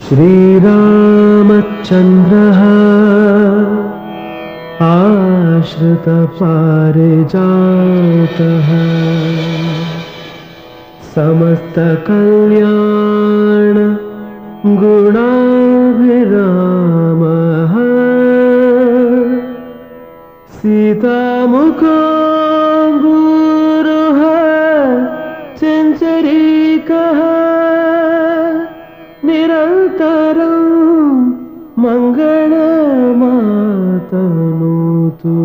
श्रीरामचन्द्रः आश्रितपारिजातः समस्तकल्याण गुणाभिरामः सीतामुखो गुरुः चञ्चरीकः निरन्तरं मङ्गलमातनोतु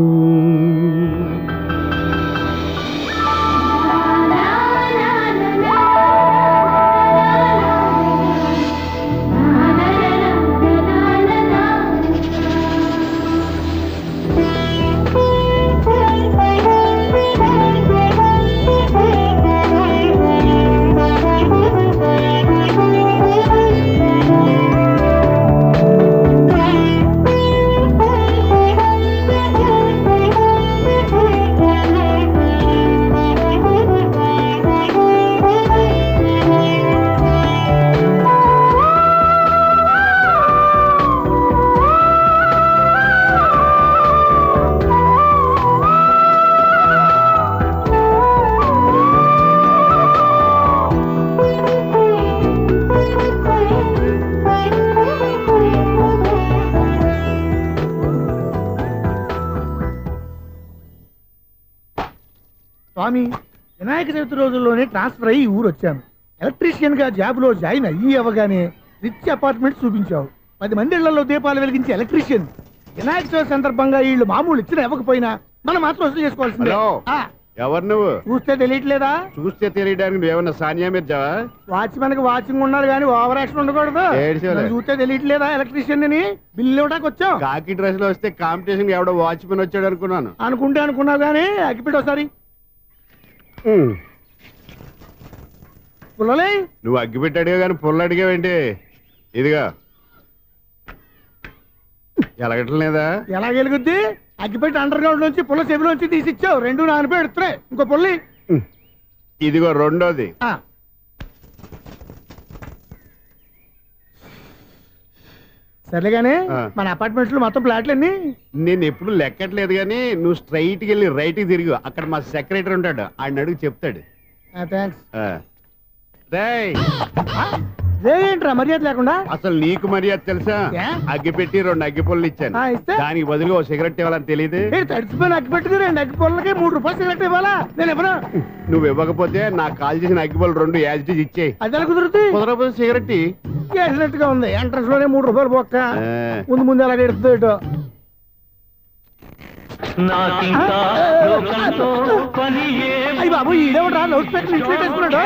స్వామి వినాయక చవితి రోజుల్లోనే ట్రాన్స్ఫర్ అయ్యి ఈ ఊరు వచ్చాను ఎలక్ట్రీషియన్ గా జాబ్ లో జాయిన్ అయ్యి అవ్వగానే రిచ్ అపార్ట్మెంట్ చూపించావు పది మంది ఇళ్లలో దీపాలు వెలిగించే ఎలక్ట్రీషియన్ వినాయక చవితి సందర్భంగా వీళ్ళు మామూలు ఇచ్చిన ఇవ్వకపోయినా మనం మాత్రం వసూలు చేసుకోవాల్సిందే హలో. ఆ, ఎవరు నువ్వు చూస్తే తెలియట్లేదా చూస్తే తెలియడానికి నువ్వేమన్నా సానియా మీర్జావా వాచ్మెన్ కి వాచింగ్ ఉండాలి కానీ ఓవర్ యాక్షన్ ఉండకూడదు ఏడ్చేలే. నన్ను చూస్తే తెలియట్లేదా ఎలక్ట్రీషియన్ అని బిల్లు ఇవ్వడానికి వచ్చాం కాకి డ్రెస్ లో వస్తే కాంపిటీషన్ ఎవడో వాచ్మెన్ వచ్చాడు అనుకున్నాను అనుకుంటే అనుకున్నావు కానీ అగ్గిపెట్టి ఒకసారి పుల్లలే నువ్వు అగ్గి పెట్టాడుగా కానీ పుల్ల అడిగావేంటి ఇదిగా ఎలగటం లేదా ఎలా వెలుగుద్ది అగ్గిపెట్టి అండర్ గ్రౌండ్ నుంచి పుల్ల చెవిలోంచి తీసి ఇచ్చావు రెండు నాన్నపై ఎడుతున్నాయి ఇంకో పుల్లి ఇదిగో రెండోది ఆ. సర్లేగానే ఆ. మన అపార్ట్మెంట్ లో మొత్తం ప్లాట్లు అన్ని నేను ఎప్పుడు లెక్కట్లేదు కానీ నువ్వు స్ట్రైట్కి వెళ్ళి రైట్కి తిరిగి అక్కడ మా సెక్రటరీ ఉంటాడు ఆయన అడుగు చెప్తాడు థ్యాంక్స్ ఆ. రేయ్ ఏంట్రా మర్యాద లేకుండా అసలు నీకు మర్యాద తెలుసా ఏ? అగ్గి పెట్టి రెండు అగ్గి పుల్లలు ఇచ్చాను ఆ, ఇస్తే? దానికి బదులుగా ఓ సిగరెట్ ఇవ్వాలని తెలియదు ఏ తడిచిపోయిన అగ్గి పెట్టింది రెండు అగ్గి పొలకి మూడు రూపాయలు సిగరెట్ ఇవ్వాలా నేను ఇవ్వను నువ్వు ఇవ్వకపోతే నాకు కాల్ చేసిన అగ్గిపళ్ళు రెండు యాజిటీస్ ఇచ్చేయి అది ఎలా కుదురుతుంది కుదరకపోతే సిగరెట్ ఇయ్యి. చేసినట్టుగా ఉంది ఎంట్రన్స్ లోనే మూడు రూపాయలు పోక్క ఆ. ముందు ముందు అలాగే ఎడుతుంది ఇటు నాకింకా లోకంతో పని ఏం అయ్యి బాబు ఈడేవడా లౌడ్ స్పీకర్ ఇంట్లో వేసుకున్నాడు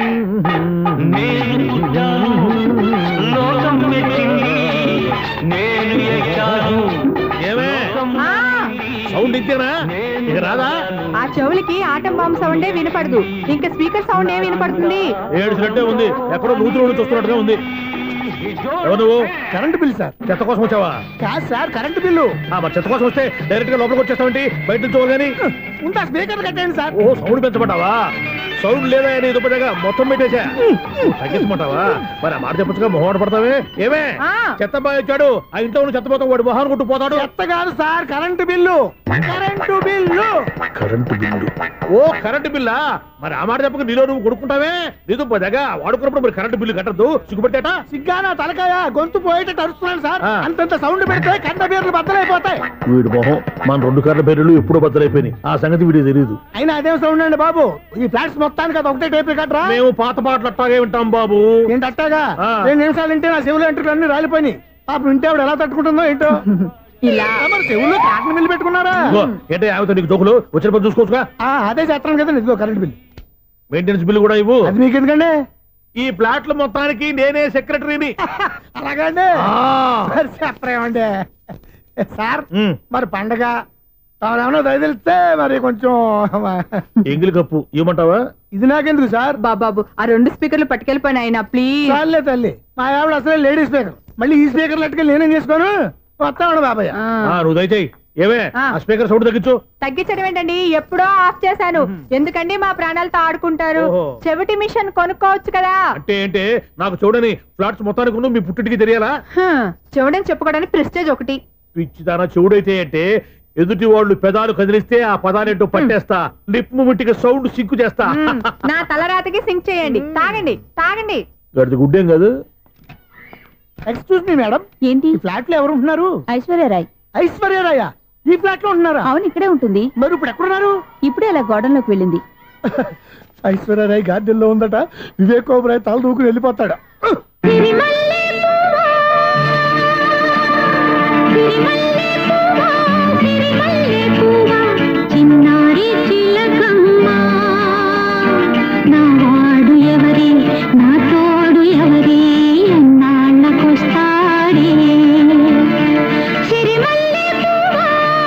నేను పుట్టాను లోకం మెచ్చింది నేను ఎక్కాను ఏమే లోకం సౌండ్ ఇంతేనా ఇక రాదా ఆ చెవులకి ఆటం బాంబు సౌండే వినపడదు ఇంకా స్పీకర్ సౌండ్ ఏ వినపడుతుంది ఏడుసినట్టే ఉంది ఎక్కడో నూతులు నుంచి వస్తున్నట్టుగా ఉంది ఎవరు నువ్వు కరెంట్ బిల్ సార్ చెత్త కోసం వచ్చావా కాదు సార్ కరెంట్ బిల్లు ఆ, మరి చెత్త కోసం వస్తే డైరెక్ట్ గా లోపలికి వచ్చేస్తావేంటి బయట నుంచి కానీ ఉంటా స్పీకర్ కట్టండి సార్ ఓ సౌండ్ పెంచమంటావా సౌండ్ లేదా నీ దుప్పటగా మొత్తం పెట్టేశా ఓ, తగ్గించమంటావా మరి ఆ మాట చెప్పచ్చుగా మొహమాట పడతావే ఏమే ఆ. చెత్త బాయ్ వచ్చాడు ఆ ఇంట్లో ఉన్న చెత్త పోతాం వాడు మొహాన్ని కొట్టు పోతాడు చెత్త కాదు sir current bill current bill current bill oh current బిల్లా మరి ఆ మాట చెప్పక నీలో నువ్వు కొడుకుంటావే నీతో పదగా వాడుకున్నప్పుడు మరి కరెంటు బిల్లు కట్టద్దు సిగ్గుపెట్టేట సిగ్గానా తలకాయ గొంతు పోయేటట్టు అరుస్తున్నాను సార్ ఆ. అంతంత సౌండ్ పెడితే కంట బీర్లు బద్దలైపోతాయి వీడి మొహం మన రెండు కర్ల పేర్లు ఎప్పుడో బద్దలైపోయినాయి ఆ సంగతి వీడికి తెలియదు అయినా అదేం సౌండ్ అండి బాబు ఈ ఫ్లాట్స్ మొత్తానికి అది ఒకటే టేప్ కట్టరా మేము పాత పాటలు అట్టాగే వింటాం బాబు ఏంటి అట్టాగా ఆ. రెండు నిమిషాలు వింటే నా చెవులు ఎంట్రులు అన్ని రాలిపోయినాయి పాపం వింటే ఆవిడ ఎలా తట్టుకుంటుందో ఏంటో ఇలా ఆ, మరి చెవుల్లో కాటన్ బిల్లు పెట్టుకున్నారా ఇదిగో, ఏంటే ఆమెతో నీకు జోకులు వచ్చిన పని చూసుకోవచ్చుగా ఆ, అదే చేస్తాను కదండి ఇదిగో కరెంట్ బిల్ మెయింటెనెన్స్ బిల్లు కూడా ఇవ్వు అది మీకు ఎందుకండి ఈ ప్లాట్ల మొత్తానికి నేనే సెక్రటరీని అలాగండి ఆ. సరే చెప్పరేమండి సార్ ఉమ్, మరి పండగ ఏమన్నా దయదలిస్తే మరి కొంచెం ఎంగిలి కప్పు ఇవ్వమంటావా ఇది నాకెందుకు సార్ బాబాబు ఆ రెండు స్పీకర్లు పట్టుకెళ్ళిపోయిన ఆయన ప్లీజ్ చాలే తల్లి మా ఆవిడ అసలే లేడీ స్పీకర్ మళ్ళీ ఈ స్పీకర్ లెట్టుకెళ్ళి నేనేం చేసుకోను వస్తామండి బాబాయ్ ఆ, నువ్వు దయచేయి ఏమే ఆ. ఆ స్పీకర్ సౌండ్ తగ్గించు తగ్గించడం ఏంటండి ఎప్పుడో ఆఫ్ చేశాను ఎందుకండి మా ప్రాణాలతో ఆడుకుంటారు ఓహో. చెవిటి మిషన్ కొనుక్కోవచ్చు కదా అంటే ఏంటే నాకు చూడని ఫ్లాట్స్ మొత్తానికి ఉన్న మీ పుట్టింటికి తెలియాలా హ్మ్, చెవిడని చెప్పుకోవడానికి ప్రెస్టేజ్ ఒకటి పిచ్చిదాన చెవుడైతే అంటే ఎదుటి వాళ్ళు పెదాలు కదిలిస్తే ఆ పదాలేంటో పట్టేస్తా లిప్ ముట్టికి సౌండ్ సిక్కు చేస్తా హ్మ్, నా తలరాతకి సింక్ చేయండి తాగండి తాగండి గడిది గుడ్డేం కాదు ఎక్స్క్యూజ్ మీ మేడం ఏంటి ఈ ఫ్లాట్ లో ఎవరు ఉంటున్నారు ఐశ్వర్యరాయ్ ఐశ్వర్యరాయ ఈ ఫ్లాట్ లో ఉంటున్నారా అవును ఇక్కడే ఉంటుంది మరి ఇప్పుడు ఎక్కడున్నారు ఇప్పుడే అలా గోడంలోకి వెళ్ళింది ఐశ్వర్యరాయ్ గార్డెన్ లో ఉందట వివేక్ ఓబరాయ్ తల దూకుని వెళ్ళిపోతాడు చిన్నారి చిలకమ్మ నా వాడు ఎవరి నా తోడు ఎవరి ఎన్నాళ్ళకొస్తాడే సిరిమల్లె పువ్వా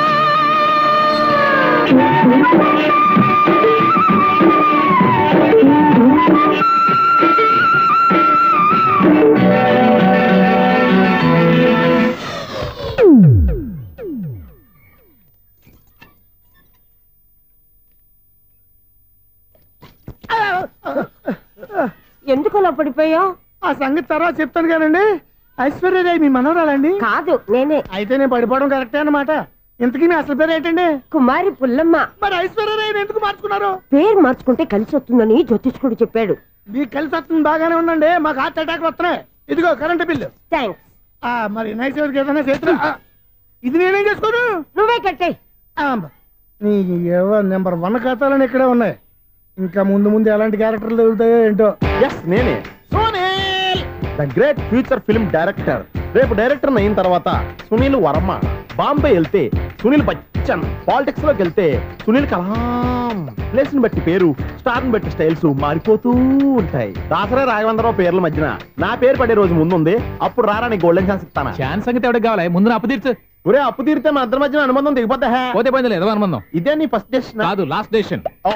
ఎందుకు అలా పడిపోయావు ఆ సంగతి తర్వాత చెప్తాను కానండి ఐశ్వర్యరాయ్ మీ మనవరాలండి కాదు నేనే అయితే నేను పడిపోవడం కరెక్టే అన్నమాట ఇంతకీ మీ అసలు పేరు ఏంటండి కుమారి పుల్లమ్మ మరి ఐశ్వర్యరాయ్ ఎందుకు మార్చుకున్నారు పేరు మార్చుకుంటే కలిసి వస్తుందని జ్యోతిష్కుడు చెప్పాడు మీకు కలిసి వస్తుంది బాగానే ఉందండి మాకు హార్ట్ అటాక్ వస్తున్నాయి ఇదిగో కరెంట్ బిల్లు థ్యాంక్స్ ఆ, మరి వినాయక చవితికి ఏదైనా చేతులు ఆ, ఇది నేనేం చేసుకోను నువ్వే కట్టే ఆ, నీ ఏవో నెంబర్ వన్ ఖాతాలని ఇక్కడే ఉన్నాయి ఇంకా ముందు ముందు ఎలాంటి క్యారెక్టర్లు దొరుకుతాయో ఏంటో ఎస్ నేనే the great future film director రేపు డైరెక్టర్ అయిన తర్వాత సునీల్ వర్మ బాంబే వెళ్తే సునీల్ బచ్చన్ పాలిటిక్స్ లోకి వెళ్తే సునీల్ కలాం ప్లేస్ ని బట్టి పేరు స్టార్ ని బట్టి స్టైల్స్ మారిపోతూ ఉంటాయి దాసరే రాఘవేంద్రరావు పేర్ల మధ్యన నా పేరు పడే రోజు ముందుంది అప్పుడు రారా నీకు గోల్డెన్ ఛాన్స్ ఇస్తానా ఛాన్స్ సంగతి ఎవరికి కావాలి ముందు నా అప్పు తీర్చు ఒరే అప్పు తీరితే మా ఇద్దరి మధ్యన అనుబంధం దిగిపోతా హే. పోతే పోయింది లేదు అనుబంధం ఇదే నీ ఫస్ట్ డెస్టినేషన్ కాదు లాస్ట్ డెసిషన్ ఓ.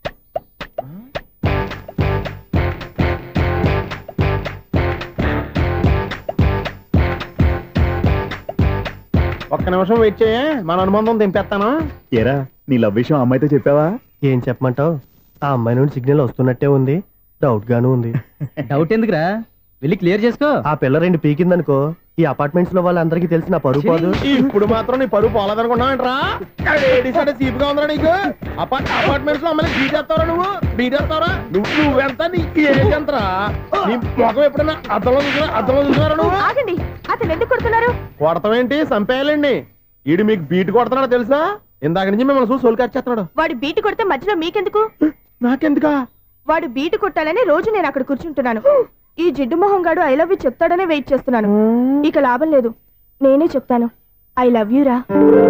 ఒక్క నిమిషం వెయిట్ చేయ మన అనుబంధం దింపేస్తాను ఏరా నీ లవ్ విషయం అమ్మాయితో చెప్పావా ఏం చెప్పమంటావు ఆ అమ్మాయి నుండి సిగ్నల్ వస్తున్నట్టే ఉంది డౌట్ గాను ఉంది డౌట్ ఎందుకురా వెళ్ళి క్లియర్ చేసుకో ఆ పిల్ల రెండు పీకిందనుకో ఈ అపార్ట్మెంట్స్ లో వాళ్ళందరికీ తెలిసిన పరువు పోదు ఇప్పుడు మాత్రం నీ పరువు పోలేదనుకున్నావేంట్రా లేడీస్ అంటే చీప్ గా ఉందిరా నీకు అపార్ట్ అపార్ట్మెంట్స్ లో అమ్మాయి బీట్ చేస్తావరా నువ్వు బీట్ చేస్తావరా నువ్వు నువ్వెంత నీ ఏజ్ ఎంతరా నీ ముఖం ఎప్పుడైనా అద్దంలో చూసినా అద్దంలో చూసినారా నువ్వు ఆగండి అతను ఎందుకు కొడుతున్నారు కొడతామేంటి చంపేయాలండి ఈడు మీకు బీట్ కొడుతున్నాడు తెలుసా ఇందాక నుంచి మిమ్మల్ని చూసి సోలు కచ్చేస్తున్నాడు వాడు బీటు కొడితే మధ్యలో మీకెందుకు నాకెందుకా వాడు బీటు కొట్టాలని రోజు నేను అక్కడ కూర్చుంటున్నాను ఈ జిడ్డు మొహం గాడు ఐ లవ్ యూ చెప్తాడనే వెయిట్ చేస్తున్నాను ఇక లాభం లేదు నేనే చెప్తాను ఐ లవ్ యూ రా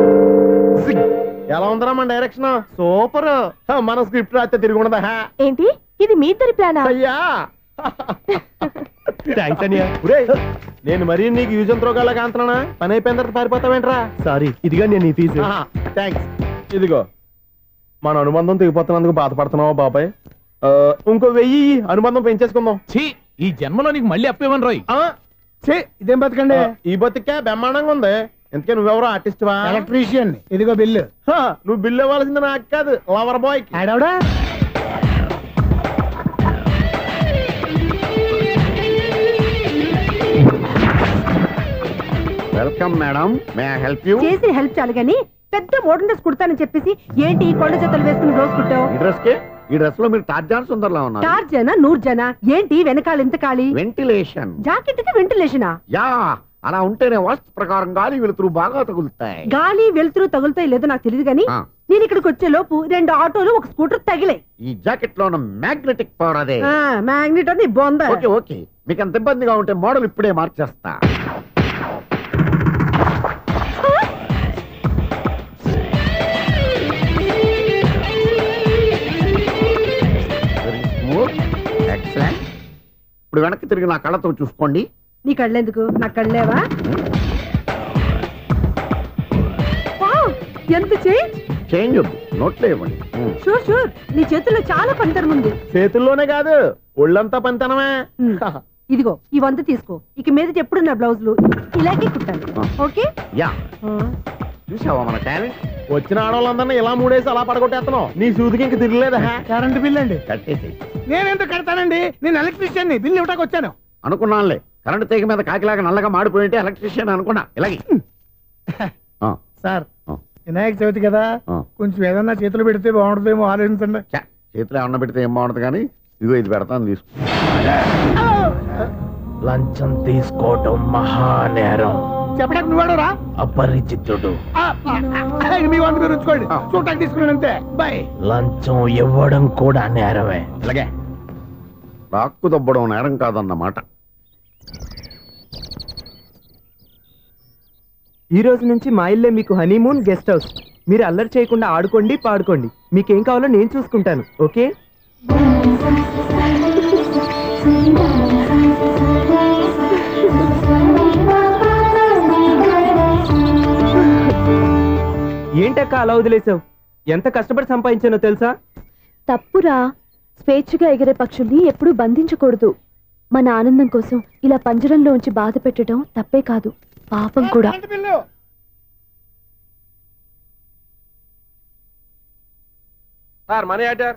ఎలా ఉందరా మన డైరెక్షన్ సూపర్ మన స్క్రిప్ట్ రాస్తే తిరిగి ఉండదా హా. ఏంటి ఇది మీ ఇద్దరి ప్లానా అయ్యా థ్యాంక్స్ అనియా ఒరేయ్, నేను మరీ నీకు యూజ్ త్రోగాలా కాంతనా పని అయిపోయిన తర్వాత పారిపోతావేంట్రా సారీ ఇదిగా నేను ఈ ఫీజు థ్యాంక్స్ ఇదిగో మన అనుబంధం తెగిపోతున్నందుకు బాధపడుతున్నావా బాబాయ్ ఆ, ఇంకో వెయ్యి ఇయ్యి, అనుబంధం పెంచేసుకుందాం ఛీ ఈ జన్మలో నీకు మళ్ళీ అప్పు ఇవ్వను రోయ్ ఆ, చే ఇదేం బతకండి ఆ, ఈ బతికే బ్రహ్మాండంగా ఉంది ఇంతకే నువ్వెవరో ఆర్టిస్ట్ వా ఎలక్ట్రీషియన్ ఇదిగో బిల్లు హా, నువ్వు బిల్ ఇవ్వాల్సింది నాకు కాదు లవర్ బాయ్ ఆడవడా welcome madam may help you చేసి హెల్ప్ చాలు గాని పెద్ద మోడల్ డ్రెస్ కుడతానని చెప్పేసి ఏంటి ఈ కొండ జతలు వేసుకుని రోజు కుట్టావు ఈ డ్రెస్ కి ఈ డ్రెస్ లో మీరు టార్జాన్ సుందర్లా ఉన్నారు చార్ జన నూరు జన ఏంటి వెనకాల ఎంత ఖాళీ వెంటిలేషన్ జాకెట్ కి వెంటిలేషనా యా అలా ఉంటేనే వాస్తు ప్రకారం గాలి వెలుతురు బాగా తగులుతాయి గాలి వెలుతురు తగులుతాయి లేదో నాకు తెలియదు గాని ఆ. నేను ఇక్కడికి వచ్చే లోపు రెండు ఆటోలు ఒక స్కూటర్ తగిలే ఈ జాకెట్ లో ఉన్న మ్యాగ్నెటిక్ పవర్ అదే మ్యాగ్నెట్ అని బొంద ఓకే ఓకే మీకు అంత ఇబ్బందిగా ఉంటే మోడల్ ఇప్పుడే మార్చేస్తా Very smooth. Excellent. ఇప్పుడు వెనక్కి తిరిగి నా కళ్ళతో చూసుకోండి నీ కళ్ళెందుకు నా కళ్ళేవా వావ్, ఎంత చేంజ్ చేంజ్ వద్దు నోట్లో ఇవ్వండి Hmm. షూర్ షూర్ నీ చేతుల్లో చాలా పనితరం ఉంది చేతుల్లోనే కాదు ఒళ్ళంతా పంతనమే ఉమ్. ఇదిగో ఈ వంద తీసుకో ఇక మీద ఎప్పుడు నా బ్లౌజులు ఇలాగే కుట్టాలి ఆ. ఓకే యా చూసావా మన టాలెంట్ వచ్చిన ఆడవాళ్ళందరినీ ఇలా మూడేసి అలా పడగొట్టేస్తున్నావు నీ సూదికి ఇంక తిరగలేదా కరెంట్ బిల్ అండి కట్టేసి నేనెందుకు కడతానండి నేను ఎలక్ట్రీషియన్ బిల్ ఇవ్వడానికి వచ్చాను అనుకున్నానులే కరెంట్ తీగ మీద కాకిలాగా నల్లగా మాడిపోయింటే ఎలక్ట్రీషియన్ అనుకున్నా ఇలాగే ఆ, సార్ ఆ. వినాయక చవితి కదా ఆ. కొంచెం ఏదన్నా చేతులు పెడితే బాగుంటుందేమో ఆలోచించండి ఛ, చేతిలో ఏమన్నా పెడితే ఏం బాగుంటుంది కానీ ఇదిగో ఇది పెడతాను తీసుకో లంచం తీసుకోవటం మహానేరం చెప్పడానికి నువ్వాడు రా అపరిచితుడు మీ వంట మీరు ఉంచుకోండి చూడటానికి తీసుకున్నాను అంతే బాయ్ లంచం ఇవ్వడం కూడా నేరమే ఇలాగే రాక్కు దబ్బడం నేరం కాదన్నమాట ఈ రోజు నుంచి మా ఇల్లే మీకు హనీమూన్ గెస్ట్ హౌస్ మీరు అల్లరి చేయకుండా ఆడుకోండి పాడుకోండి మీకేం కావాలో నేను చూసుకుంటాను ఓకే ఏంటక్క అలా వదిలేసావు ఎంత కష్టపడి సంపాదించానో తెలుసా తప్పురా స్వేచ్ఛగా ఎగిరే పక్షుల్ని ఎప్పుడూ బంధించకూడదు మన ఆనందం కోసం ఇలా పంజరంలో ఉంచి బాధ పెట్టడం తప్పే కాదు పాపం కూడా current bill sir money order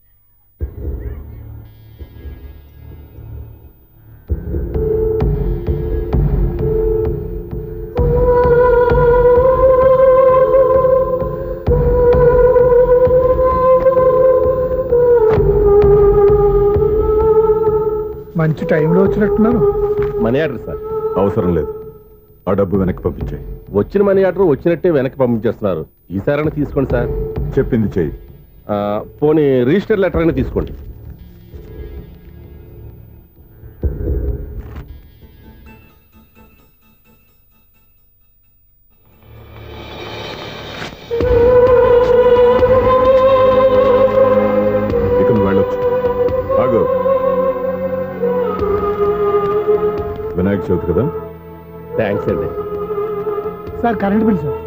మంచి టైంలో వచ్చినట్టున్నారు మనీ ఆర్డర్ సార్ అవసరం లేదు ఆ డబ్బు వెనక్కి పంపించాయి వచ్చిన మనీ ఆర్డర్ వచ్చినట్టే వెనక్కి పంపించేస్తున్నారు ఈసారైనా తీసుకోండి సార్ చెప్పింది చెయ్యి ఆ, పోనీ రిజిస్టర్ లెటర్ అయినా తీసుకోండి ఇక నువ్వు వెళ్ళొచ్చు ఆగు వినాయక చవితి కదా థ్యాంక్స్ అండి sir current bill sir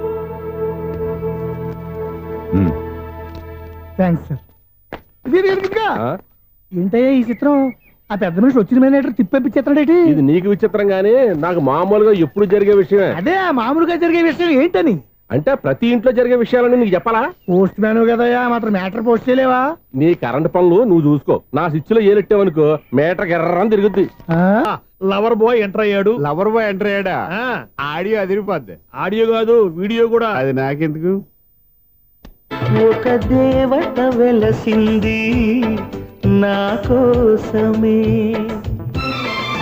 um. Thanks sir ఇది ఇది, ఇది ఇంకా ఆ? ఏంటయ్యా ఈ చిత్రం ఆ పెద్ద మనిషి వచ్చిన మేనేటర్ తిప్పించేస్తాడేటి ఇది నీకు విచిత్రం గానీ నాకు మామూలుగా ఎప్పుడు జరిగే విషయమే అదే ఆ మామూలుగా జరిగే విషయం ఏంటని అంటే ప్రతి ఇంట్లో జరిగే విషయాలని నీకు చెప్పాలా పోస్ట్ మ్యాన్ కదయ్యా మాత్రం మ్యాటర్ పోస్ట్ చేయలేవా నీ కరెంట్ పనులు నువ్వు చూసుకో నా స్విచ్ లో ఏలెట్టావనుకో మీటర్ ఎర్రని తిరుగుద్ది లవర్ బాయ్ ఎంటర్ అయ్యాడు లవర్ బాయ్ ఎంటర్ అయ్యాడా ఆ, ఆడియో అదిరిపోద్ది ఆడియో కాదు వీడియో కూడా అది నాకెందుకు ఒక దేవత వెలసింది నా కోసమే